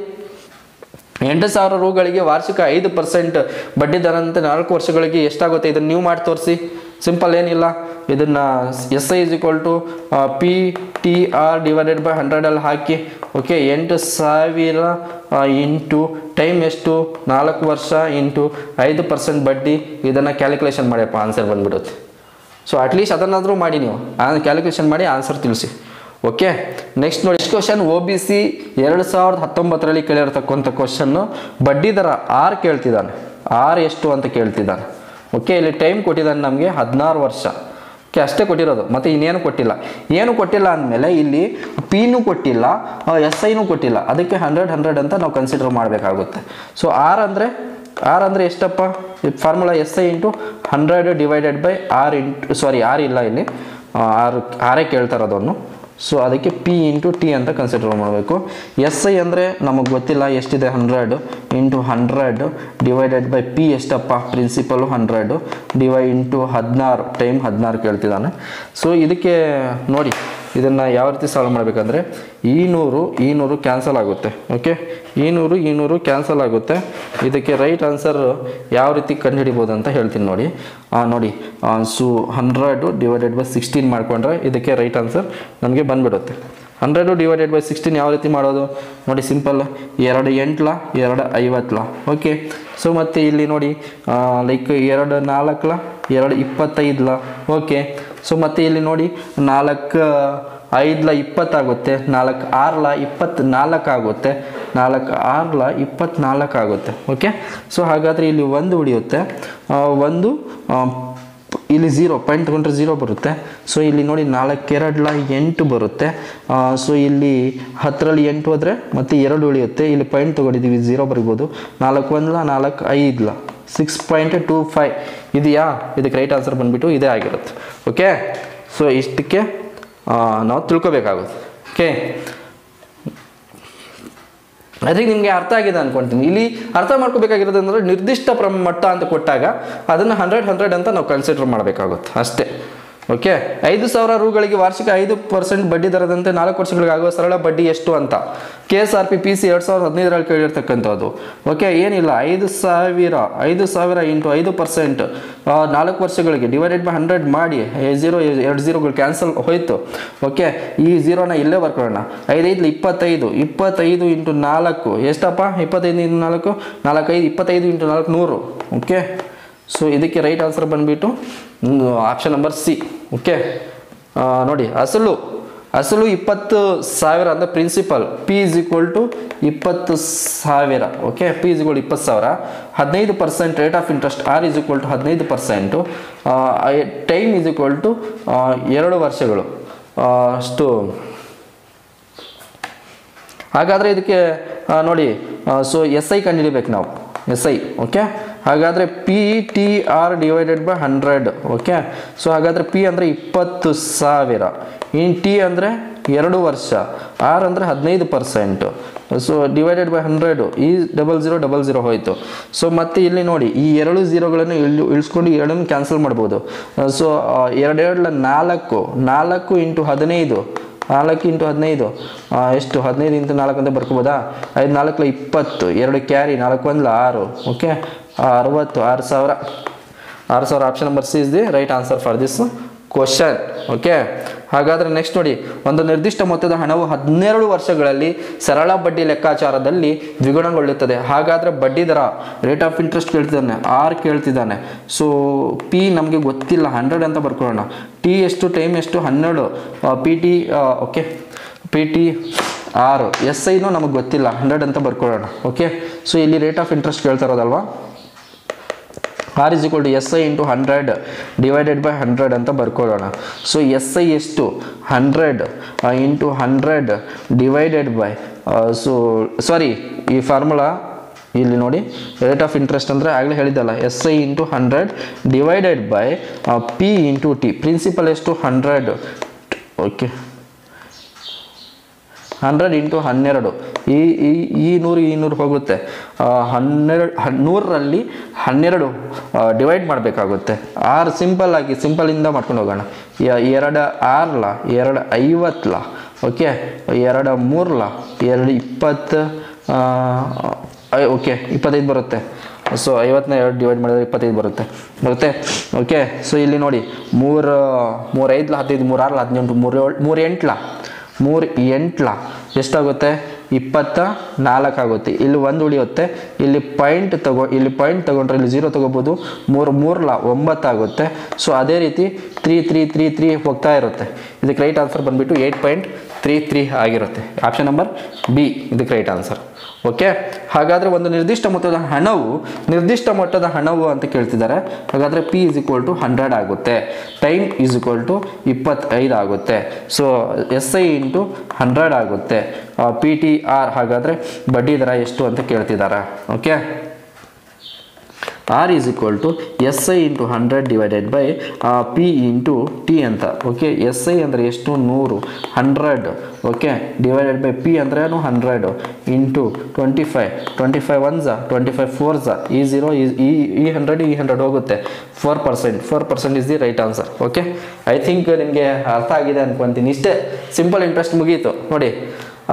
ಎಂಟು ಸಾವಿರ ರೂಗಳಿಗೆ ವಾರ್ಷಿಕ ಐದು ಪರ್ಸೆಂಟ್ ಬಡ್ಡಿ ದರ ಅಂತ ನಾಲ್ಕು ವರ್ಷಗಳಿಗೆ ಎಷ್ಟಾಗುತ್ತೆ ಇದನ್ನು ನೀವು ಮಾಡಿ ತೋರಿಸಿ ಸಿಂಪಲ್ ಏನಿಲ್ಲ ಇದನ್ನು S I is equal to P T R divided by ಹಂಡ್ರೆಡಲ್ಲಿ ಹಾಕಿ ಓಕೆ ಎಂಟು ಸಾವಿರ ಇಂಟು ಟೈಮ್ ಎಷ್ಟು ನಾಲ್ಕು ವರ್ಷ ಇಂಟು ಐದು ಪರ್ಸೆಂಟ್ ಬಡ್ಡಿ ಇದನ್ನು ಕ್ಯಾಲ್ಕುಲೇಷನ್ ಮಾಡಿಯಪ್ಪ ಆನ್ಸರ್ ಬಂದ್ಬಿಡುತ್ತೆ ಸೊ ಅಟ್ಲೀಸ್ಟ್ ಅದನ್ನಾದರೂ ಮಾಡಿ ನೀವು ಕ್ಯಾಲ್ಕುಲೇಷನ್ ಮಾಡಿ ಆನ್ಸರ್ ತಿಳಿಸಿ ಓಕೆ ನೆಕ್ಸ್ಟ್ ನೋಡಿ next question O B C ಎರಡು ಸಾವಿರದ ಹತ್ತೊಂಬತ್ತರಲ್ಲಿ ಕೇಳಿರ್ತಕ್ಕಂಥ ಕ್ವಶನ್ನು ಬಡ್ಡಿ ದರ ಆರ್ ಕೇಳ್ತಿದ್ದಾನೆ ಆರ್ ಎಷ್ಟು ಅಂತ ಕೇಳ್ತಿದ್ದಾನೆ ಓಕೆ ಇಲ್ಲಿ ಟೈಮ್ ಕೊಟ್ಟಿದ್ದಾನೆ ನಮಗೆ ಹದಿನಾರು ವರ್ಷ ಓಕೆ ಅಷ್ಟೇ ಕೊಟ್ಟಿರೋದು ಮತ್ತು ಇನ್ನೇನು ಕೊಟ್ಟಿಲ್ಲ ಏನು ಕೊಟ್ಟಿಲ್ಲ ಅಂದಮೇಲೆ ಇಲ್ಲಿ ಪಿನೂ ಕೊಟ್ಟಿಲ್ಲ ಎಸ್ ಐನೂ ಕೊಟ್ಟಿಲ್ಲ ಅದಕ್ಕೆ ಹಂಡ್ರೆಡ್ ಹಂಡ್ರೆಡ್ ಅಂತ ನಾವು ಕನ್ಸಿಡರ್ ಮಾಡಬೇಕಾಗುತ್ತೆ ಸೊ ಆರ್ ಅಂದರೆ ಆರ್ ಅಂದರೆ ಎಷ್ಟಪ್ಪ formula S I into hundred divided by R into sorry R ಇಲ್ಲ ಇಲ್ಲಿ ಆರ್ ಆರೇ ಕೇಳ್ತಾ ಇರೋದನ್ನು ಸೊ ಅದಕ್ಕೆ ಪಿ ಇಂಟು ಟಿ ಅಂತ ಕನ್ಸಿಡರ್ ಮಾಡಬೇಕು ಎಸ್ ಐ ಅಂದರೆ ನಮಗೆ ಗೊತ್ತಿಲ್ಲ ಎಷ್ಟಿದೆ hundred into hundred divided by P ಎಷ್ಟಪ್ಪ ಪ್ರಿನ್ಸಿಪಲು ಹಂಡ್ರೆಡು ಡಿವೈ ಇಂಟು ಹದಿನಾರು ಟೈಮ್ ಹದಿನಾರು ಕೇಳ್ತಿದ್ದಾನೆ ಸೊ ಇದಕ್ಕೆ ನೋಡಿ ಇದನ್ನು ಯಾವ ರೀತಿ ಸಾಲ್ವ್ ಮಾಡಬೇಕಂದ್ರೆ ಈ ನೂರು ಈ ನೂರು ಕ್ಯಾನ್ಸಲ್ ಆಗುತ್ತೆ ಓಕೆ ಈ ನೂರು ಈ ನೂರು ಕ್ಯಾನ್ಸಲ್ ಆಗುತ್ತೆ ಇದಕ್ಕೆ ರೈಟ್ ಆನ್ಸರ್ ಯಾವ ರೀತಿ ಕಂಡುಹಿಡಿಬೋದು ಅಂತ ಹೇಳ್ತೀನಿ ನೋಡಿ ಆ, ನೋಡಿ so hundred divided by sixteen ಮಾಡಿಕೊಂಡ್ರೆ ಇದಕ್ಕೆ ರೈಟ್ ಆನ್ಸರ್ ನಮಗೆ ಬಂದ್ಬಿಡುತ್ತೆ ಹಂಡ್ರೆಡು ಡಿವೈಡೆಡ್ ಬೈ ಸಿಕ್ಸ್ಟೀನ್ ಯಾವ ರೀತಿ ಮಾಡೋದು ನೋಡಿ ಸಿಂಪಲ್ ಎರಡು ಎಂಟ್ಲ ಎರಡು ಐವತ್ಲ ಓಕೆ ಸೊ ಮತ್ತು ಇಲ್ಲಿ ನೋಡಿ ಲೈಕ್ ಎರಡು ನಾಲ್ಕಲ ಎರಡು ಇಪ್ಪತ್ತೈದ್ಲ ಓಕೆ ಸೊ ಮತ್ತು ಇಲ್ಲಿ ನೋಡಿ ನಾಲ್ಕು ಐದ್ಲ ಇಪ್ಪತ್ತಾಗುತ್ತೆ ನಾಲ್ಕು ಆರ್ಲ ಇಪ್ಪತ್ತ್ನಾಲ್ಕು ಆಗುತ್ತೆ ನಾಲ್ಕು ಆರ್ಲ ಇಪ್ಪತ್ತ್ನಾಲ್ಕು ಆಗುತ್ತೆ ಓಕೆ ಸೊ ಹಾಗಾದರೆ ಇಲ್ಲಿ ಒಂದು ಉಳಿಯುತ್ತೆ ಆ, ಒಂದು ಆ, ಇಲ್ಲಿ ಝೀರೋ ಪಾಯಿಂಟ್ ತಗೊಂಡ್ರೆ ಝೀರೋ ಬರುತ್ತೆ ಸೊ ಇಲ್ಲಿ ನೋಡಿ ನಾಲ್ಕು ಎರಡ್ಲ ಎಂಟು ಬರುತ್ತೆ ಸೊ ಇಲ್ಲಿ ಹತ್ತರಲ್ಲಿ ಎಂಟು ಹೋದರೆ ಮತ್ತೆ ಎರಡು ಉಳಿಯುತ್ತೆ ಇಲ್ಲಿ ಪಾಯಿಂಟ್ ತೊಗೊಂಡಿದ್ದೀವಿ ಝೀರೋ ಬರ್ಬೋದು ನಾಲ್ಕು ಒಂದ್ಲ ನಾಲ್ಕು ಐದ್ಲ ಸಿಕ್ಸ್ ಪಾಯಿಂಟ್ ಟೂ ಫೈವ್ ಇದೆಯಾ ಇದಕ್ಕೆ ರೈಟ್ ಆನ್ಸರ್ ಬಂದುಬಿಟ್ಟು ಇದೇ ಆಗಿರುತ್ತೆ ಓಕೆ ಸೊ ಇಷ್ಟಕ್ಕೆ ಆ, ನಾವು ತಿಳ್ಕೊಬೇಕಾಗುತ್ತೆ ಓಕೆ ಐ ಥಿಂಕ್ ನಿಮಗೆ ಅರ್ಥ ಆಗಿದೆ ಅನ್ಕೊಂತೀನಿ ಇಲ್ಲಿ ಅರ್ಥ ಮಾಡ್ಕೋಬೇಕಾಗಿರೋದು ಅಂದರೆ ನಿರ್ದಿಷ್ಟ ಪ್ರಮ ಮಟ್ಟ ಅಂತ ಕೊಟ್ಟಾಗ ಅದನ್ನು ಹಂಡ್ರೆಡ್ ಹಂಡ್ರೆಡ್ ಅಂತ ನಾವು ಕನ್ಸಿಡರ್ ಮಾಡಬೇಕಾಗುತ್ತೆ ಅಷ್ಟೇ ಓಕೆ ಐದು ಸಾವಿರ ರೂಗಳಿಗೆ ವಾರ್ಷಿಕ ಐದು ಪರ್ಸೆಂಟ್ ಬಡ್ಡಿ ದರದಂತೆ ನಾಲ್ಕು ವರ್ಷಗಳಿಗೆ ಆಗುವ ಸರಳ ಬಡ್ಡಿ ಎಷ್ಟು ಅಂತ K S R P P C ಎರಡು ಸಾವಿರದ ಹದಿನೈದರಲ್ಲಿ ಕೇಳಿರ್ತಕ್ಕಂಥದ್ದು ಓಕೆ ಏನಿಲ್ಲ ಐದು ಸಾವಿರ ಐದು ಸಾವಿರ ಇಂಟು ಐದು ಪರ್ಸೆಂಟ್ ನಾಲ್ಕು ವರ್ಷಗಳಿಗೆ ಡಿವೈಡೆಡ್ ಬೈ ಹಂಡ್ರೆಡ್ ಮಾಡಿ ಝೀರೋ ಎರಡು ಝೀರೋಗಳು ಕ್ಯಾನ್ಸಲ್ ಹೋಯ್ತು ಓಕೆ ಈ ಝೀರೋನ ಇಲ್ಲೇ ಬರ್ಕೊಳ್ಳೋಣ ಐದೈದು ಇಪ್ಪತ್ತೈದು ಇಪ್ಪತ್ತೈದು ಇಂಟು ನಾಲ್ಕು ಎಷ್ಟಪ್ಪ ಇಪ್ಪತ್ತೈದು ಇಂಟು ನಾಲ್ಕು ನಾಲ್ಕೈದು ಇಪ್ಪತ್ತೈದು ಇಂಟು ನಾಲ್ಕು ನೂರು ಓಕೆ ಸೊ ಇದಕ್ಕೆ ರೈಟ್ ಆನ್ಸರ್ ಬಂದುಬಿಟ್ಟು ಆಪ್ಷನ್ ನಂಬರ್ ಸಿ ಓಕೆ ನೋಡಿ ಅಸಲು ಅಸಲು ಇಪ್ಪತ್ತು ಸಾವಿರ ಅಂದರೆ principal P is equal to ಇಪ್ಪತ್ತು ಸಾವಿರ ಓಕೆ ಪಿ ಇಸ್ ಈಕ್ವಲ್ ಇಪ್ಪತ್ತು ಸಾವಿರ ಹದಿನೈದು percent rate of interest R is equal to ಹದಿನೈದು percent time is equal to ಎರಡು ವರ್ಷಗಳು ಆ, ಅಷ್ಟು ಹಾಗಾದರೆ ಇದಕ್ಕೆ ಆ, ನೋಡಿ ಸೊ ಎಸ್ ಐ ಕಂಡುಹಿಡಿಬೇಕು ನಾವು ಎಸ್ ಐ ಓಕೆ ಹಾಗಾದರೆ P T R divided by hundred okay so ಹಾಗಾದರೆ ಪಿ ಅಂದರೆ ಇಪ್ಪತ್ತು ಸಾವಿರ ಇನ್ ಟಿ ಅಂದರೆ ಎರಡು ವರ್ಷ ಆರ್ ಅಂದರೆ ಹದಿನೈದು percent so divided by hundred ಈ ಡಬಲ್ ಝೀರೋ ಡಬಲ್ ಝೀರೋ ಹೋಯಿತು ಸೊ ಮತ್ತೆ ಇಲ್ಲಿ ನೋಡಿ ಈ ಎರಡು ಝೀರೋಗಳನ್ನು ಇಳಿ ಇಳಿಸ್ಕೊಂಡು ಎರಡನ್ನು ಕ್ಯಾನ್ಸಲ್ ಮಾಡ್ಬೋದು ಸೊ ಎರಡೆರಡಲ ನಾಲ್ಕು ನಾಲ್ಕು ಇಂಟು ಹದಿನೈದು ನಾಲ್ಕು ಇಂಟು ಹದಿನೈದು ಆ, ಎಷ್ಟು ಹದಿನೈದು ಇಂಟು ನಾಲ್ಕು ಅಂತ ಬರ್ಕೋಬೋದಾ ಐದು ನಾಲ್ಕಲ ಇಪ್ಪತ್ತು ಎರಡು ಕ್ಯಾರಿ ನಾಲ್ಕು ಒಂದ್ಲ ಆರು ಓಕೆ ಅರವತ್ತು ಆರು ಸಾವಿರ ಆರು ಸಾವಿರ option number C is the right answer for this question okay ಹಾಗಾದರೆ ನೆಕ್ಸ್ಟ್ ನೋಡಿ ಒಂದು ನಿರ್ದಿಷ್ಟ ಮೊತ್ತದ ಹಣವು ಹನ್ನೆರಡು ವರ್ಷಗಳಲ್ಲಿ ಸರಳ ಬಡ್ಡಿ ಲೆಕ್ಕಾಚಾರದಲ್ಲಿ ದ್ವಿಗುಣಗೊಳ್ಳುತ್ತದೆ ಹಾಗಾದರೆ ಬಡ್ಡಿ ದರ ರೇಟ್ ಆಫ್ ಇಂಟ್ರೆಸ್ಟ್ ಕೇಳ್ತಿದ್ದಾನೆ ಆರ್ ಕೇಳ್ತಿದ್ದಾನೆ ಸೊ ಪಿ ನಮಗೆ ಗೊತ್ತಿಲ್ಲ ಹಂಡ್ರೆಡ್ ಅಂತ ಬರ್ಕೊಳ್ಳೋಣ ಟಿ ಎಷ್ಟು ಟೈಮ್ ಎಷ್ಟು ಹನ್ನೆರಡು P T okay P T ಆರು ಎಸ್ ಐನೂ ನಮಗೆ ಗೊತ್ತಿಲ್ಲ ಹಂಡ್ರೆಡ್ ಅಂತ ಬರ್ಕೊಳ್ಳೋಣ ಓಕೆ ಸೊ ಇಲ್ಲಿ ರೇಟ್ ಆಫ್ ಇಂಟ್ರೆಸ್ಟ್ ಕೇಳ್ತಾ ಇರೋದಲ್ವಾ R is equal to S I into hundred divided by hundred ಅಂತ ಬರ್ಕೊಳ್ಳೋಣ ಸೊ ಎಸ್ ಐ ಎಷ್ಟು hundred into hundred divided by so sorry ಈ ಫಾರ್ಮುಲಾ ಇಲ್ಲಿ ನೋಡಿ ರೇಟ್ ಆಫ್ ಇಂಟ್ರೆಸ್ಟ್ ಅಂದರೆ ಆಗಲೇ ಹೇಳಿದ್ದಲ್ಲ S I into hundred divided by P into T principal ಎಷ್ಟು ಹಂಡ್ರೆಡ್ ಓಕೆ ಹಂಡ್ರೆಡ್ ಇಂಟು ಹನ್ನೆರಡು ಈ ಈ ಈ ನೂರು ಈ ನೂರು ಹೋಗುತ್ತೆ ಆ, ಹನ್ನೆರಡು ಹನ್- ನೂರರಲ್ಲಿ ಹನ್ನೆರಡು ಡಿವೈಡ್ ಮಾಡಬೇಕಾಗುತ್ತೆ ಆರು ಸಿಂಪಲ್ ಆಗಿ ಸಿಂಪಲಿಂದ ಮಾಡ್ಕೊಂಡು ಹೋಗೋಣ ಯ- ಎರಡು ಆರ್ಲ ಎರಡು ಐವತ್ಲ ಓಕೆ ಎರಡು ಮೂರ್ಲ ಎರಡು ಇಪ್ಪತ್ತು ಓಕೆ ಇಪ್ಪತ್ತೈದು ಬರುತ್ತೆ ಸೊ ಐವತ್ತನ್ನ ಎರಡು ಡಿವೈಡ್ ಮಾಡಿದ್ರೆ ಇಪ್ಪತ್ತೈದು ಬರುತ್ತೆ ಬರುತ್ತೆ ಓಕೆ ಸೊ ಇಲ್ಲಿ ನೋಡಿ ಮೂರು ಮೂರು ಐದ್ಲ ಹದಿನೈದು ಮೂರು ಆರ್ಲ ಹದಿನೆಂಟು ಮೂರು ಏಳು ಮೂರು ಎಂಟ್ಲ ಮೂರು ಎಂಟ್ಲ ಎಷ್ಟಾಗುತ್ತೆ ಇಪ್ಪತ್ತ ನಾಲ್ಕು ಆಗುತ್ತೆ ಇಲ್ಲಿ ಒಂದು ಉಳಿಯುತ್ತೆ ಇಲ್ಲಿ ಪಾಯಿಂಟ್ ತಗೋ ಇಲ್ಲಿ ಪಾಯಿಂಟ್ ತಗೊಂಡ್ರೆ ಇಲ್ಲಿ ಜೀರೋ ತಗೋಬೋದು ಮೂರು ಮೂರ್ಲ ಒಂಬತ್ತಾಗುತ್ತೆ ಸೊ ಅದೇ ರೀತಿ ತ್ರೀ ತ್ರೀ ತ್ರೀ ತ್ರೀ ಹೋಗ್ತಾ ಇರುತ್ತೆ ಇದಕ್ಕೆ ರೈಟ್ ಆನ್ಸರ್ ಬಂದುಬಿಟ್ಟು ಏಯ್ಟ್ ಪಾಯಿಂಟ್ ತ್ರೀ ತ್ರೀ ಆಗಿರುತ್ತೆ ಆಪ್ಷನ್ ನಂಬರ್ ಬಿ ಇದಕ್ಕೆ ರೈಟ್ ಆನ್ಸರ್ ಓಕೆ ಹಾಗಾದರೆ ಒಂದು ನಿರ್ದಿಷ್ಟ ಮೊತ್ತದ ಹಣವು ನಿರ್ದಿಷ್ಟ ಮಟ್ಟದ ಹಣವು ಅಂತ ಕೇಳ್ತಿದ್ದಾರೆ ಹಾಗಾದರೆ P is equal to hundred ಆಗುತ್ತೆ ಟೈಮ್ ಈಸ್ ಈಕ್ವಲ್ ಟು ಇಪ್ಪತ್ತೈದು ಆಗುತ್ತೆ so S I into hundred ಆಗುತ್ತೆ ಪಿ ಟಿ ಆರ್ ಹಾಗಾದರೆ ಬಡ್ಡಿ ದರ ಎಷ್ಟು ಅಂತ ಕೇಳ್ತಿದ್ದಾರೆ okay R is equal to S I into hundred divided by P into T ಅಂತ ಓಕೆ ಎಸ್ ಐ ಅಂದರೆ ಎಷ್ಟು ನೂರು hundred okay divided by P ಅಂದ್ರೇನು hundred into twenty five twenty five one ಝಾ ಟ್ವೆಂಟಿ ಫೈವ್ ಫೋರ್ ಝಾ ಈ zero ಈ ಈ hundred ಈ ಹಂಡ್ರೆಡ್ ಹೋಗುತ್ತೆ four percent four percent is the right answer okay I think ನಿಮಗೆ ಅರ್ಥ ಆಗಿದೆ ಅನ್ಕೊಂತೀನಿ ಇಷ್ಟೇ ಸಿಂಪಲ್ ಇಂಟ್ರೆಸ್ಟ್ ಮುಗೀತು ನೋಡಿ ಆ,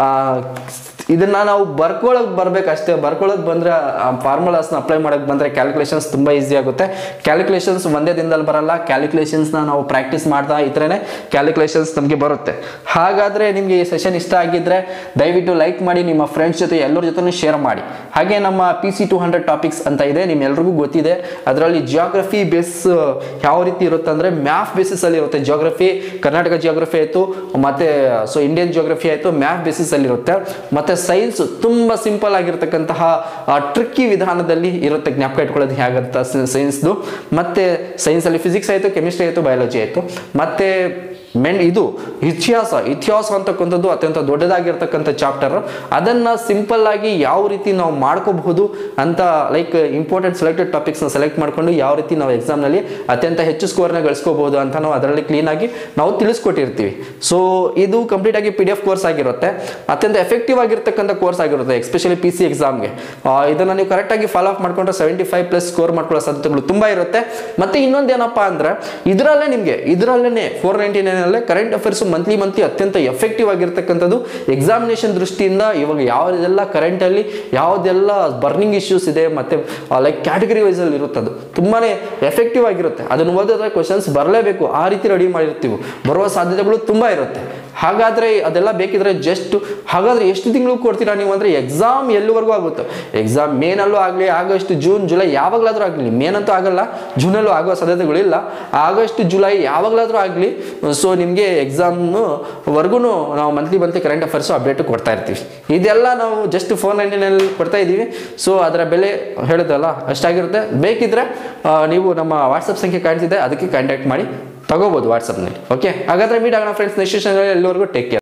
ಇದನ್ನ ನಾವು ಬರ್ಕೊಳ್ಳೋಕೆ ಬರ್ಬೇಕಷ್ಟೇ ಬರ್ಕೊಳ್ಳೋಕೆ ಬಂದರೆ ಫಾರ್ಮುಲಾಸ್ನ ಅಪ್ಲೈ ಮಾಡೋಕೆ ಬಂದರೆ ಕ್ಯಾಲ್ಕುಲೇಷನ್ಸ್ ತುಂಬ ಈಸಿ ಆಗುತ್ತೆ ಕ್ಯಾಲ್ಕುಲೇಷನ್ಸ್ ಒಂದೇ ದಿನದಲ್ಲಿ ಬರಲ್ಲ ಕ್ಯಾಲ್ಕುಲೇಷನ್ಸ್ನ ನಾವು ಪ್ರಾಕ್ಟೀಸ್ ಮಾಡ್ತಾ ಇದ್ರೇ ಕ್ಯಾಲ್ಕುಲೇಷನ್ಸ್ ನಮಗೆ ಬರುತ್ತೆ ಹಾಗಾದರೆ ನಿಮಗೆ ಈ ಸೆಷನ್ ಇಷ್ಟ ಆಗಿದ್ದರೆ ದಯವಿಟ್ಟು ಲೈಕ್ ಮಾಡಿ ನಿಮ್ಮ ಫ್ರೆಂಡ್ಸ್ ಜೊತೆ ಎಲ್ಲರ ಜೊತೆ ಶೇರ್ ಮಾಡಿ ಹಾಗೆ ನಮ್ಮ P C two hundred topics ಅಂತ ಇದೆ ನಿಮ್ಮೆಲ್ರಿಗೂ ಗೊತ್ತಿದೆ ಅದರಲ್ಲಿ ಜಿಯೋಗ್ರಫಿ ಬೇಸ್ ಯಾವ ರೀತಿ ಇರುತ್ತೆ ಅಂದರೆ ಮ್ಯಾಥ್ ಬೇಸಿಸಲ್ಲಿ ಇರುತ್ತೆ ಜಿಯೋಗ್ರಫಿ ಕರ್ನಾಟಕ ಜಿಯೋಗ್ರಫಿ ಆಯಿತು ಮತ್ತು ಸೊ ಇಂಡಿಯನ್ ಜಿಯೋಗ್ರಫಿ ಆಯಿತು ಮ್ಯಾಥ್ ಬೇಸಿಸಲ್ಲಿ ಇರುತ್ತೆ ಮತ್ತು ಸೈನ್ಸ್ ತುಂಬ ಸಿಂಪಲ್ ಆಗಿರ್ತಕ್ಕಂತಹ ಟ್ರಿಕ್ಕಿ ವಿಧಾನದಲ್ಲಿ ಇರುತ್ತೆ ಜ್ಞಾಪಕ ಇಟ್ಕೊಳ್ಳೋದು ಹೇಗಂತ ಸೈನ್ಸ್ದು ಮತ್ತು ಸೈನ್ಸಲ್ಲಿ ಫಿಸಿಕ್ಸ್ ಆಯಿತು ಕೆಮಿಸ್ಟ್ರಿ ಆಯಿತು ಬಯಾಲಜಿ ಆಯಿತು ಮತ್ತು ಮೆನ್ ಇದು ಇತಿಹಾಸ ಇತಿಹಾಸ ಅಂತಕ್ಕಂಥದ್ದು ಅತ್ಯಂತ ದೊಡ್ಡದಾಗಿರ್ತಕ್ಕಂಥ ಚಾಪ್ಟರ್ ಅದನ್ನು ಸಿಂಪಲ್ ಆಗಿ ಯಾವ ರೀತಿ ನಾವು ಮಾಡ್ಕೋಬಹುದು ಅಂತ ಲೈಕ್ ಇಂಪಾರ್ಟೆಂಟ್ ಸೆಲೆಕ್ಟೆಡ್ ಟಾಪಿಕ್ಸ್ನ ಸೆಲೆಕ್ಟ್ ಮಾಡ್ಕೊಂಡು ಯಾವ ರೀತಿ ನಾವು ಎಕ್ಸಾಮ್ನಲ್ಲಿ ಅತ್ಯಂತ ಹೆಚ್ಚು ಸ್ಕೋರ್ನ ಗಳಿಸ್ಕೋಬಹುದು ಅಂತ ನಾವು ಅದರಲ್ಲಿ ಕ್ಲೀನಾಗಿ ನಾವು ತಿಳಿಸ್ಕೊಟ್ಟಿರ್ತೀವಿ ಸೊ ಇದು ಕಂಪ್ಲೀಟ್ ಆಗಿ ಪಿ ಡಿ ಎಫ್ ಕೋರ್ಸ್ ಆಗಿರುತ್ತೆ ಅತ್ಯಂತ ಎಫೆಕ್ಟಿವ್ ಆಗಿರ್ತಕ್ಕಂಥ ಕೋರ್ಸ್ ಆಗಿರುತ್ತೆ ಎಸ್ಪೆಷಲಿ ಪಿ ಸಿ ಎಕ್ಸಾಮ್ಗೆ ಇದನ್ನು ನೀವು ಕರೆಕ್ಟಾಗಿ ಫಾಲೋ ಅಪ್ ಮಾಡ್ಕೊಂಡ್ರೆ ಸೆವೆಂಟಿ ಫೈವ್ ಪ್ಲಸ್ ಸ್ಕೋರ್ ಮಾಡ್ಕೊಳ್ಳೋ ಸಾಧ್ಯತೆಗಳು ತುಂಬ ಇರುತ್ತೆ ಮತ್ತೆ ಇನ್ನೊಂದು ಏನಪ್ಪಾ ಅಂದ್ರೆ ಇದರಲ್ಲೇ ನಿಮಗೆ ಇದರಲ್ಲೇ ಫೋರ್ ನೈಂಟಿ ನೈನಲ್ಲೇ ಕರೆಂಟ್ ಅಫೇರ್ಸ್ ಮಂತ್ಲಿ ಮಂತ್ಲಿ ಅತ್ಯಂತ ಎಫೆಕ್ಟಿವ್ ಆಗಿರ್ತಕ್ಕಂಥದ್ದು ಎಕ್ಸಾಮಿನೇಷನ್ ದೃಷ್ಟಿಯಿಂದ ಇವಾಗ ಯಾವುದೆಲ್ಲ ಕರೆಂಟಲ್ಲಿ ಯಾವುದೆಲ್ಲ ಬರ್ನಿಂಗ್ ಇಶ್ಯೂಸ್ ಇದೆ ಮತ್ತೆ ಲೈಕ್ ಕ್ಯಾಟಗರಿ ವೈಸಲ್ಲಿ ಇರುತ್ತೆ ಅದು ತುಂಬಾ ಎಫೆಕ್ಟಿವ್ ಆಗಿರುತ್ತೆ ಅದನ್ನು ಓದಿದ್ರೆ ಕ್ವಶನ್ಸ್ ಬರಲೇಬೇಕು ಆ ರೀತಿ ರೆಡಿ ಮಾಡಿರ್ತೀವಿ ಬರುವ ಸಾಧ್ಯತೆಗಳು ತುಂಬ ಇರುತ್ತೆ ಹಾಗಾದರೆ ಅದೆಲ್ಲ ಬೇಕಿದ್ರೆ ಜಸ್ಟ್ ಹಾಗಾದರೆ ಎಷ್ಟು ತಿಂಗಳು ಕೊಡ್ತೀರಾ ನೀವು ಅಂದರೆ ಎಕ್ಸಾಮ್ ಎಲ್ಲಿವರೆಗೂ ಆಗುತ್ತೆ ಎಕ್ಸಾಮ್ ಮೇನಲ್ಲೂ ಆಗಲಿ ಆಗಸ್ಟ್ ಜೂನ್ ಜುಲೈ ಯಾವಾಗಲಾದರೂ ಆಗಲಿ ಮೇನಂತೂ ಆಗಲ್ಲ ಜೂನಲ್ಲೂ ಆಗುವ ಸಾಧ್ಯತೆಗಳಿಲ್ಲ ಆಗಸ್ಟ್ ಜುಲೈ ಯಾವಾಗಲಾದರೂ ಆಗಲಿ ಸೊ ನಿಮಗೆ ಎಕ್ಸಾಮ್ನು ವರ್ಗೂ ನಾವು monthly monthly current affairs update ಕೊಡ್ತಾ ಇರ್ತೀವಿ ಇದೆಲ್ಲ ನಾವು ಜಸ್ಟ್ ಫೋರ್ ನೈಂಟಿನಲ್ಲಿ ಕೊಡ್ತಾ ಇದ್ದೀವಿ ಸೊ ಅದರ ಬೆಲೆ ಹೇಳಿದ್ರಲ್ಲ ಅಷ್ಟಾಗಿರುತ್ತೆ ಬೇಕಿದ್ರೆ ಆ, ನೀವು ನಮ್ಮ ವಾಟ್ಸಪ್ ಸಂಖ್ಯೆ ಕಾಣ್ತಿದೆ ಅದಕ್ಕೆ ಕಾಂಟ್ಯಾಕ್ಟ್ ಮಾಡಿ ತಗೋಬೋದು ವಾಟ್ಸಪ್ನಲ್ಲಿ ಓಕೆ ಹಾಗಾದ್ರೆ ಮೀಟ್ ಆಗೋಣ ಫ್ರೆಂಡ್ಸ್ ನೆಕ್ಸ್ಟ್ ಎಲ್ಲರಿಗೂ ಟೇಕ್ ಕೇರ್